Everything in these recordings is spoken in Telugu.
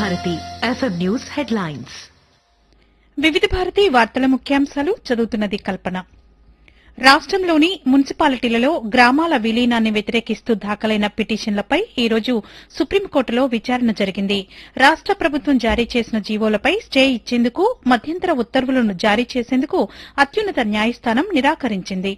భారతి ఎఫ్ఎం న్యూస్ హెడ్లైన్స్ వివిధ భారతి వార్తల ముఖ్యాంశాలు చదువుతున్నది కల్పన రాష్టంలోని మున్సిపాలిటీలలో గ్రామాల విలీనాన్ని వ్యతిరేకిస్తూ దాఖలైన పిటిషన్లపై ఈ రోజు సుప్రీంకోర్టులో విచారణ జరిగింది రాష్ట ప్రభుత్వం జారీ చేసిన జీవోలపై స్టే ఇచ్చేందుకు మధ్యంతర ఉత్తర్వులను జారీ చేసేందుకు అత్యున్నత న్యాయస్థానం నిరాకరించింది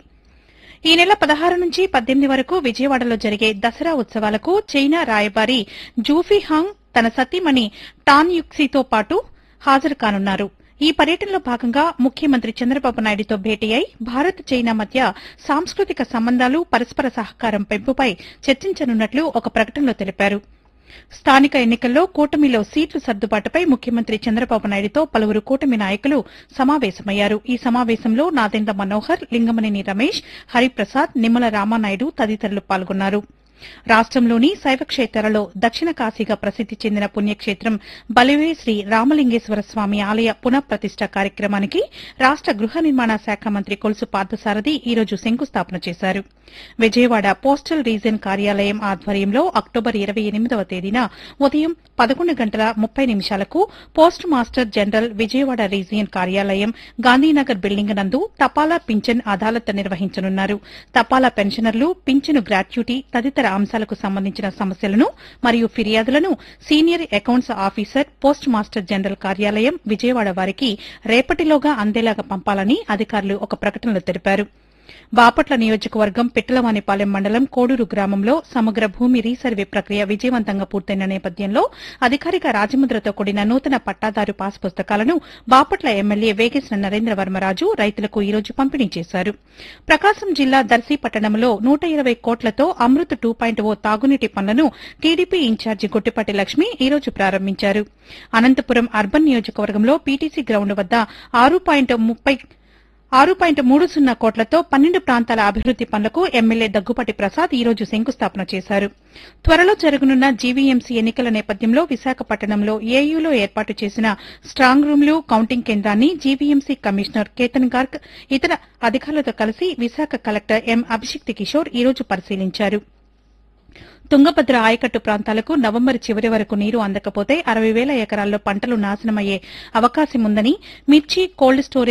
ఈ నెల పదహారు నుంచి పద్దెనిమిది వరకు విజయవాడలో జరిగే దసరా ఉత్సవాలకు చైనా రాయబారి జూఫీ హాంగ్ తన సతీమణి టాన్ యుక్సీతో పాటు హాజరు కానున్నారు ఈ పర్యటనలో భాగంగా ముఖ్యమంత్రి చంద్రబాబు నాయుడుతో భేటీ అయి భారత్ చైనా మధ్య సాంస్కృతిక సంబంధాలు పరస్పర సహకారం పెంపుపై చర్చించనున్నట్లు ఒక ప్రకటనలో తెలిపారు స్థానిక ఎన్నికల్లో కూటమిలో సీట్ల సర్దుబాటుపై ముఖ్యమంత్రి చంద్రబాబు నాయుడుతో పలువురు కూటమి నాయకులు సమావేశమయ్యారు ఈ సమావేశంలో నాదెండ్ల మనోహర్ లింగమనేని రమేష్ హరిప్రసాద్ నిమ్మల రామానాయుడు తదితరులు పాల్గొన్నారు రాష్టంలోని శైవక్షేత్రాలలో దక్షిణ కాశీగా ప్రసిద్ది చెందిన పుణ్యక్షేత్రం బలివే శ్రీ రామలింగేశ్వర స్వామి ఆలయ పునఃప్రతిష్ట కార్యక్రమానికి రాష్ట గృహ నిర్మాణ శాఖ మంత్రి కొలుసు పార్థసారథి ఈ రోజు శంకుస్థాపన చేశారు విజయవాడ పోస్టల్ రీజన్ కార్యాలయం ఆధ్వర్యంలో అక్టోబర్ ఇరవై ఎనిమిదవ తేదీన ఉదయం పదకొండు గంటల ముప్పై నిమిషాలకు post master general Vijayawada region కార్యాలయం గాంధీనగర్ బిల్డింగ్ నందు తపాలా పింఛన్ అదాలత్ నిర్వహించనున్నారు తపాలా పెన్షనర్లు పింఛను గ్రాట్యుటీ తదితర అంశాలకు సంబంధించిన సమస్యలను మరియు ఫిర్యాదులను senior accounts officer post master general కార్యాలయం విజయవాడ వారికి రేపటిలోగా అందేలాగా పంపాలని అధికారులు ఒక ప్రకటనలో తెలిపారు బాపట్ల నియోజకవర్గం పిట్టలవానిపాలెం మండలం కోడూరు గ్రామంలో సమగ్ర భూమి రీసర్వే ప్రక్రియ విజయవంతంగా పూర్తయిన నేపథ్యంలో అధికారిక రాజముద్రతో కూడిన నూతన పట్టాదారు పాస్ పుస్తకాలను బాపట్ల ఎమ్మెల్యే వేగేశ్వర నరేంద్ర వర్మరాజు రైతులకు ఈ రోజు పంపిణీ చేశారు ప్రకాశం జిల్లా దర్శి పట్టణంలో నూట ఇరవై కోట్లతో అమృత్ టూ పాయింట్ ఓ తాగునీటి పనులను టీడీపీ ఇన్ఛార్జి గుట్టిపాటి లక్ష్మి ఈ రోజు ప్రారంభించారు అనంతపురం అర్బన్ నియోజకవర్గంలో పీటీసీ గ్రౌండ్ వద్ద ఆరు పాయింట్ ముప్పై ఆరు పాయింట్ మూడు సున్నా కోట్లతో పన్నెండు ప్రాంతాల అభివృద్ది పనులకు ఎమ్మెల్యే దగ్గుపాటి ప్రసాద్ ఈ రోజు శంకుస్థాపన చేశారు త్వరలో జరగనున్న జీవీఎంసీ ఎన్నికల నేపథ్యంలో విశాఖపట్నంలో ఏయూలో ఏర్పాటు చేసిన స్ట్రాంగ్ రూమ్లు కౌంటింగ్ కేంద్రాన్ని జీవీఎంసీ కమిషనర్ కేతన్ గార్గ్ ఇతర అధికారులతో కలిసి విశాఖ కలెక్టర్ ఎం అభిషిక్తి కిషోర్ ఈ రోజు పరిశీలించారు తుంగభద్ర ఆయకట్టు ప్రాంతాలకు నవంబర్ చివరి వరకు నీరు అందకపోతే అరవై వేల ఎకరాల్లో పంటలు నాశనమయ్యే అవకాశం ఉందని మిర్చి కోల్డ్ స్టోరేజ్